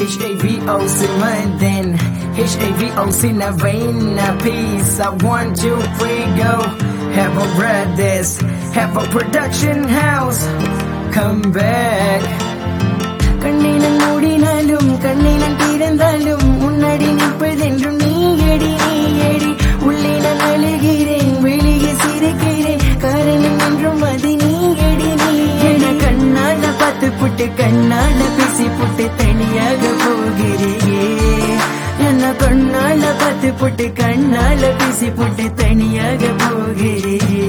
H-A-V-O, sin then H-A-V-O, sin a vein, a piece I one, two, three, go Have a brothers Have a production house Come back கண்ணினம் மூடினாலும் கண்ணினம் திறந்தாலும் முன்னாடி நிற்பதென்றும் நீ eddy நீ eddy உள்ளே நான் அழுகிறேன் வெளியே சிரிக்கிறேன் காரணம் என்றும் அது நீ எடி நீ என கண்ணால பார்த்து புட்டு கண்ணால பேசி புட்டு தனியாக போகிறேயே என்ன கண்ணால பார்த்து புட்டு கண்ணால பேசி புட்டு தனியாக போகிறேயே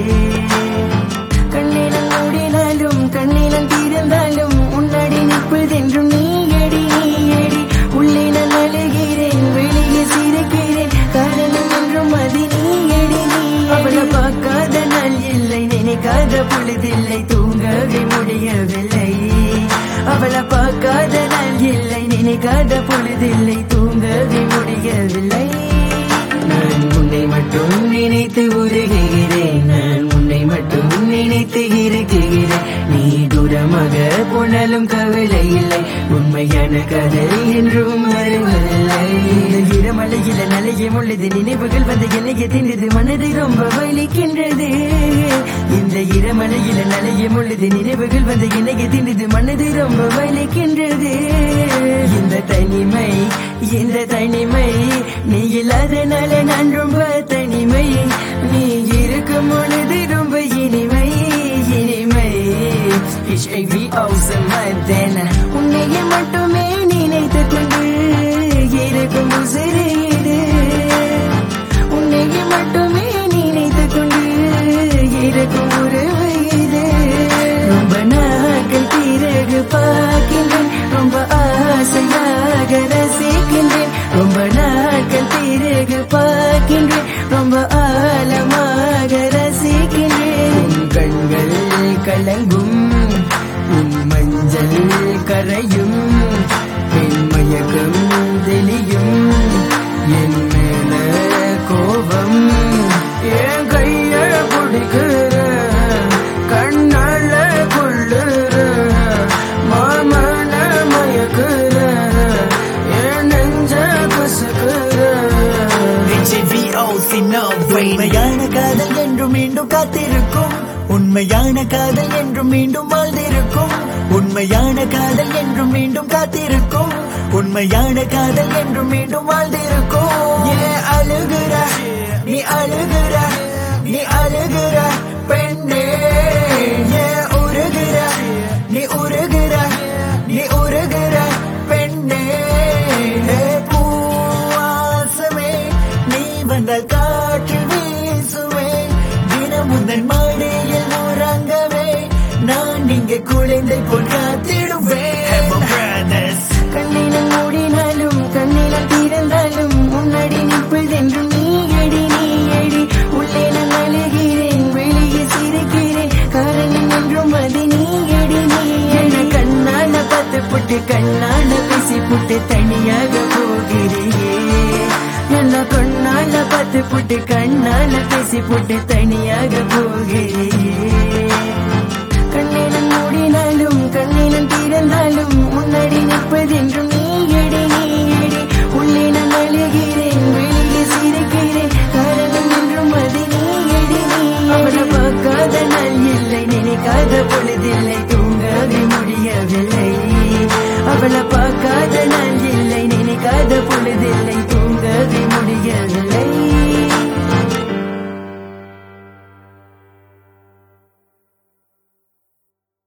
கண்ணினம் மூடினாலும் கண்ணினம் திறந்தாலும் முன்னாடி நிற்பதென்றும் நீ எடி நீ எடி உள்ளே நான் அழுகிறேன் வெளியே சிரிக்கிறேன் காரணம் என்றும் அது நீ எடி நீ அவளை பார்க்காத நாள் இல்லை நினைக்காத பொழுதில்லை தூங்கவே முடியவில்லை அவளை பார்க்காத நாள் இல்லை நினைக்காத பொழுதில்லை தூங்கவே முடியவில்லை நான் உன்னை மட்டும் நினைத்து உருகுகிறேன் நான் உன்னை மட்டும் நினைத்து இருக்குகிறேன் நீ தூரமாக போனாலும் கவலை இல்லை உண்மையான கதை என்றும் வருவதில்லை இந்த இரமலையில நலைய உள்ளது நினைவுகள் வந்து என்னைய தின்றது மனதை ரொம்ப வலிக்கின்றது இந்த இரமலையில நலைய உள்ளது நினைவுகள் வந்து என்னைய தின்றது மனதை ரொம்ப வலிக்கின்றது இந்த தனிமை இந்த தனிமை நீ இல்லாதனால நான் ரொம்ப தனிமை நீ இருக்கும் பொழுது ரொம்ப இனிமை இனிமை H-A-V-O, sin then உன்னையே மட்டுமே நினைத்து கொண்டு இருக்கும் உசிறு இது உன்னையே மட்டுமே நினைத்து கொண்டு இருக்கும் உறவு இது ரொம்ப நாட்கள் பிறகு பார்க்கின்றேன் ரொம்ப ஆசையாக ரசிக்கின்றேன் ரொம்ப நாட்கள் பிறகு பார்க்கின்றேன் ரொம்ப ஆழமாக ரசிக்கின்றேன் உன் கண்கள் கலங்கும் உன் மஞ்சள் கரையும் என் மயக்கம் தெளியும் என் மேல கோபம் என் கைய பிடிக்கிற கண்ணால கொள்ளுற மாமன மயக்குற என் நெஞ்ச கசக்குற H-A-V-O, say no brainer உண்மையான காதல் என்றும் மீண்டும் காத்திருக்கும் உண்மையான காதல் என்றும் மீண்டும் வாழ்ந்திருக்கும் உண்மையான காதல் என்றும் மீண்டும் காத்திருக்கும் உண்மையான காதல் என்றும் மீண்டும் வாழ்ந்திருக்கும் ஏன் அழுகிற நீ அழுகிற நீ அழுகிற பெண்ணே ஏன் உருகிற நீ உருகிற நீ உருகிற பெண்ணே ஏ பூவாசமே நீ வந்தால் காற்றில் வீசுவே தினம் உந்தன் மாடியில் உறங்கவே நான் இங்கே குழந்தை போல் காத்திடுவேன் brothers கண்ணினம் மூடினாலும் கண்ணினம் திறந்தாலும் முன்னாடி நிற்பதென்றும் நீ எடி நீ எடி உள்ளே நான் அழுகிறேன் வெளியே சிரிக்கிறேன் காரணம் என்றும் அது நீ எடி நீ என கண்ணால பார்த்து புட்டு கண்ணால பேசி புட்டு தனியாக போகிறேயே என்ன கண்ணால பார்த்து புட்டு கண்ணால பேசி புட்டு தனியாக போகிறேயே கண்ணினம் மூடினாலும் கண்ணினம் திறந்தாலும் முன்னாடி நிற்பதென்றும் நீ எடி நீ எடி உள்ளே நான் அழுகிறேன் வெளியே சிரிக்கிறேன் காரணம் என்றும் அது நீ எடி நீ அவளை பார்க்காத நாள் இல்லை நினைக்காத பொழுதில்லை தூங்கவே முடியவில்லை அவளை